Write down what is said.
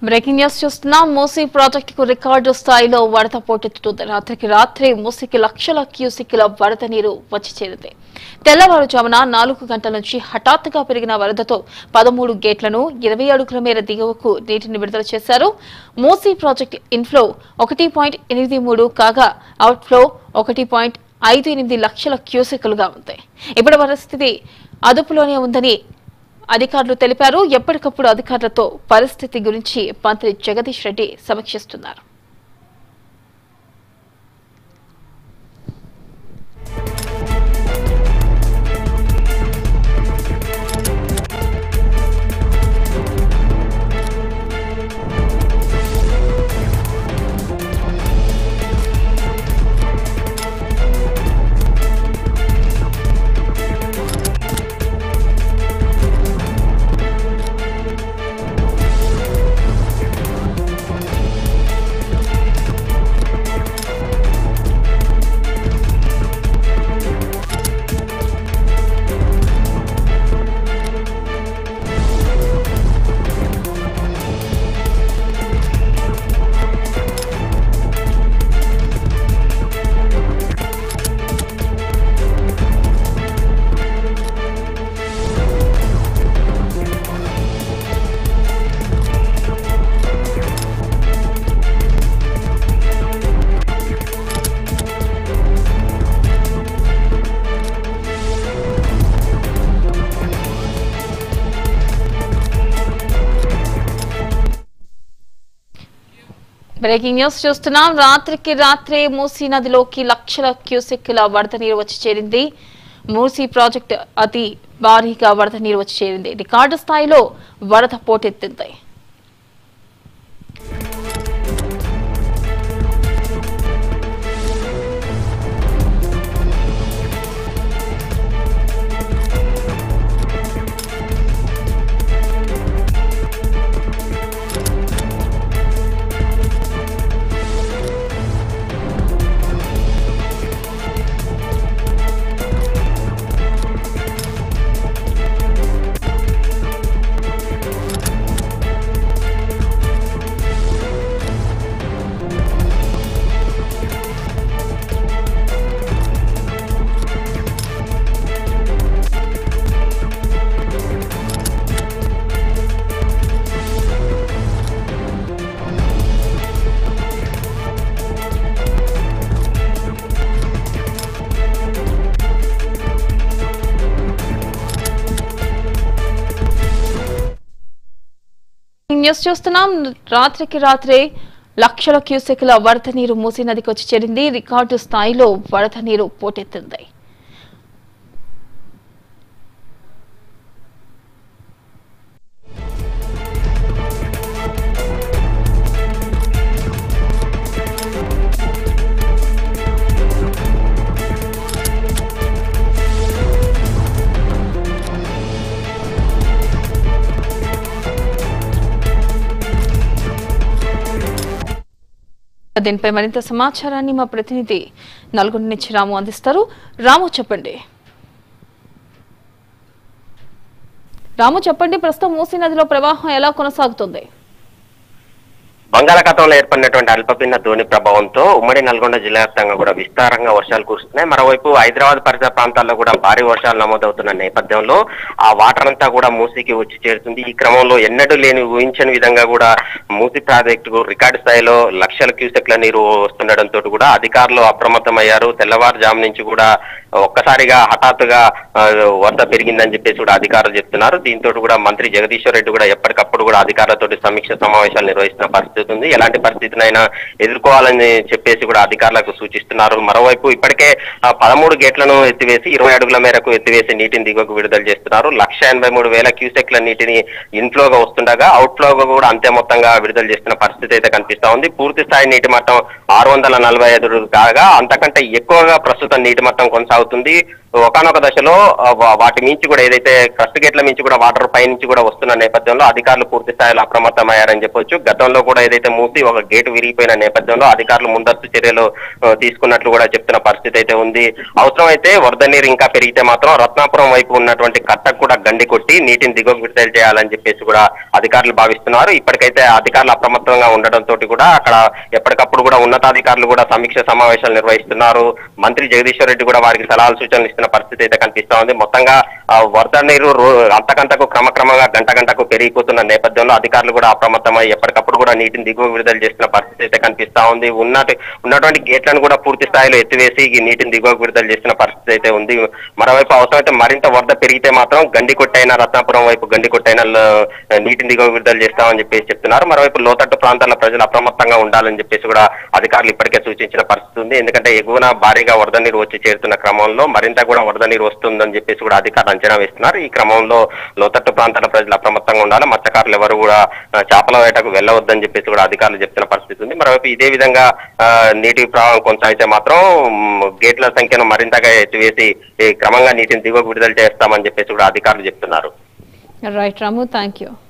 breaking news చూస్తున్నాం మూసీ ప్రాజెక్టుకు record స్థాయిలో వరద పోటెత్తుతుంది రాత్రికి రాత్రి మూసీకి లక్షల క్యూసిక్ల వరద నీరు వచ్చి చేరింది తెల్లవారుజామున నాలుగు గంటల నుంచి హఠాత్తుగా పెరిగిన వరదతో పదమూడు గేట్లను ఇరవై అడుగుల మేర దిగువకు నీటిని విడుదల చేశారు మూసీ ప్రాజెక్టు ఇన్ఫ్లో ఒకటి పాయింట్ ఎనిమిది మూడు కాగా అవుట్ఫ్లో ఒకటి పాయింట్ ఐదు ఎనిమిది లక్షల క్యూసెక్లుగా ఉంది ఇప్పుడు పరిస్థితి అదుపులోనే ఉందని అధికారులు తెలిపారు ఎప్పటికప్పుడు అధికారులతో పరిస్థితి గురించి మంత్రి జగదీష్ రెడ్డి సమీక్షిస్తున్నారు బ్రేకింగ్ న్యూస్ చూస్తున్నాం రాత్రికి రాత్రే మూసీ నదిలోకి లక్షల క్యూసెక్ల వరద నీరు వచ్చి చేరింది మూసీ ప్రాజెక్టు అతి భారీగా వరద నీరు వచ్చి చేరింది రికార్డు స్థాయిలో వరద పోటెత్తింది న్యూస్ చూస్తున్నాం రాత్రికి రాత్రే లక్షల క్యూసెక్ల వరద నీరు మూసీ నదికి వచ్చి చేరింది రికార్డు స్థాయిలో వరద నీరు పోటెత్తింది దీనిపై మరింత సమాచారాన్ని మా ప్రతినిధి నల్గొండ నుంచి రాము అందిస్తారు రాము చెప్పండి రాము చెప్పండి ప్రస్తుతం మూసీ నదిలో ప్రవాహం ఎలా కొనసాగుతుంది బంగాళాఖాతంలో ఏర్పడినటువంటి అల్పపీడన ధోని ప్రభావంతో ఉమ్మడి నల్గొండ జిల్లా వ్యాప్తంగా కూడా విస్తారంగా వర్షాలు కురుస్తున్నాయి మరోవైపు హైదరాబాద్ పరిసర ప్రాంతాల్లో కూడా భారీ వర్షాలు నమోదవుతున్న నేపథ్యంలో ఆ వాటర్ అంతా కూడా మూసీకి వచ్చి చేరుతుంది ఈ క్రమంలో ఎన్నడూ లేని ఊహించని విధంగా కూడా మూసీ ప్రాజెక్టుకు రికార్డు స్థాయిలో లక్షల క్యూసెక్ల నీరు వస్తుండడంతో కూడా అధికారులు అప్రమత్తమయ్యారు తెల్లవారుజాము నుంచి కూడా ఒక్కసారిగా హఠాత్తుగా ఆ, వరద పెరిగిందని చెప్పేసి కూడా అధికారులు చెప్తున్నారు దీంతో కూడా మంత్రి జగదీశ్వర్ రెడ్డి కూడా ఎప్పటికప్పుడు కూడా అధికారులతో సమీక్ష సమావేశాలు నిర్వహిస్తున్న పరిస్థితి ఉంది ఎలాంటి పరిస్థితినైనా ఎదుర్కోవాలని చెప్పేసి కూడా అధికారులకు సూచిస్తున్నారు మరోవైపు ఇప్పటికే ఆ, పదమూడు గేట్లను ఎత్తివేసి ఇరవై అడుగుల మేరకు ఎత్తివేసి నీటిని దిగువకు విడుదల చేస్తున్నారు లక్ష ఎనభై మూడు వేల క్యూసెక్ల నీటిని ఇన్ఫ్లోగా వస్తుండగా అవుట్ఫ్లోగా కూడా అంతే మొత్తంగా విడుదల చేస్తున్న పరిస్థితి అయితే కనిపిస్తా ఉంది పూర్తి స్థాయి నీటి మట్టం ఆరు వందల నలభై ఐదు కాగా అంతకంటే ఎక్కువగా ప్రస్తుతం నీటి మట్టం కొనసాగుతుంది ఒకనొక దశలో ఆ, వా- వాటి మించి కూడా ఏదైతే క్రస్ట్ గేట్ల మించి కూడా వాటర్ పై నుంచి కూడా వస్తున్న నేపథ్యంలో అధికారులు పూర్తి స్థాయిలో అప్రమత్తమయ్యారని చెప్పొచ్చు గతంలో కూడా ఏదైతే మూసి ఒక గేటు విరిగిపోయిన నేపథ్యంలో అధికారులు ముందస్తు చర్యలు ఆ, తీసుకున్నట్లు కూడా చెప్తున్న పరిస్థితి అయితే ఉంది అవసరమైతే వరద నీరు ఇంకా పెరిగితే మాత్రం రత్నాపురం వైపు ఉన్నటువంటి కట్టకు కూడా గండి కొట్టి నీటిని దిగువ విడుదల చేయాలని చెప్పేసి కూడా అధికారులు భావిస్తున్నారు ఇప్పటికైతే అధికారులు అప్రమత్తంగా ఉండడంతో కూడా అక్కడ ఎప్పటికప్పుడు కూడా ఉన్నతాధికారులు కూడా సమీక్ష సమావేశాలు నిర్వహిస్తున్నారు మంత్రి జగదీశ్వర్ రెడ్డి కూడా వారికి సలహాలు సూచనలు ఇస్తున్న పరిస్థితి అయితే కనిపిస్తా ఉంది మొత్తంగా ఆ, వరద నీరు రో- అంతకంతకు క్రమక్రమంగా గంట గంటకు పెరిగిపోతున్న నేపథ్యంలో అధికారులు కూడా అప్రమత్తమై ఎప్పటికప్పుడు కూడా నీటిని దిగువ విడుదల చేస్తున్న పరిస్థితి అయితే కనిపిస్తా ఉంది ఉన్నటి ఉన్నటువంటి గేట్లను కూడా పూర్తి స్థాయిలో ఎత్తివేసి ఈ నీటిని దిగువ విడుదల చేస్తున్న పరిస్థితి అయితే ఉంది మరోవైపు అవసరమైతే మరింత వరద పెరిగితే మాత్రం గండి కొట్టైన రత్నాపురం వైపు గండి కొట్టైన ల- నీటిని దిగువ విడుదల చేస్తామని చెప్పేసి చెప్తున్నారు మరోవైపు లోతట్టు ప్రాంతాల ప్రజలు అప్రమత్తంగా ఉండాలని చెప్పేసి కూడా అధికారులు ఇప్పటికే సూచించిన పరిస్థితి ఉంది ఎందుకంటే ఎగువన భారీగా వరద నీరు వచ్చి చేరుతున్న క్రమంలో మరింత కూడా వరద నీరు వస్తుందని చెప్పేసి కూడా అధికారులు అంచనా వేస్తున్నారు ఈ క్రమంలో లోతట్టు ప్రాంతాల ప్రజలు అప్రమత్తంగా ఉండాలి మత్స్యకారులు ఎవరు కూడా ఆ, చేపల వేటకు వెళ్ళవద్దని చెప్పేసి కూడా అధికారులు చెప్తున్న పరిస్థితి ఉంది మరోవైపు ఇదే విధంగా ఆ, నీటి ప్రవాహం కొనసాగితే మాత్రం మ్, గేట్ల సంఖ్యను మరింతగా ఎత్తివేసి ఈ క్రమంగా నీటిని దిగువ విడుదల చేస్తామని చెప్పేసి కూడా అధికారులు చెప్తున్నారు రైట్ రాము థ్యాంక్ యూ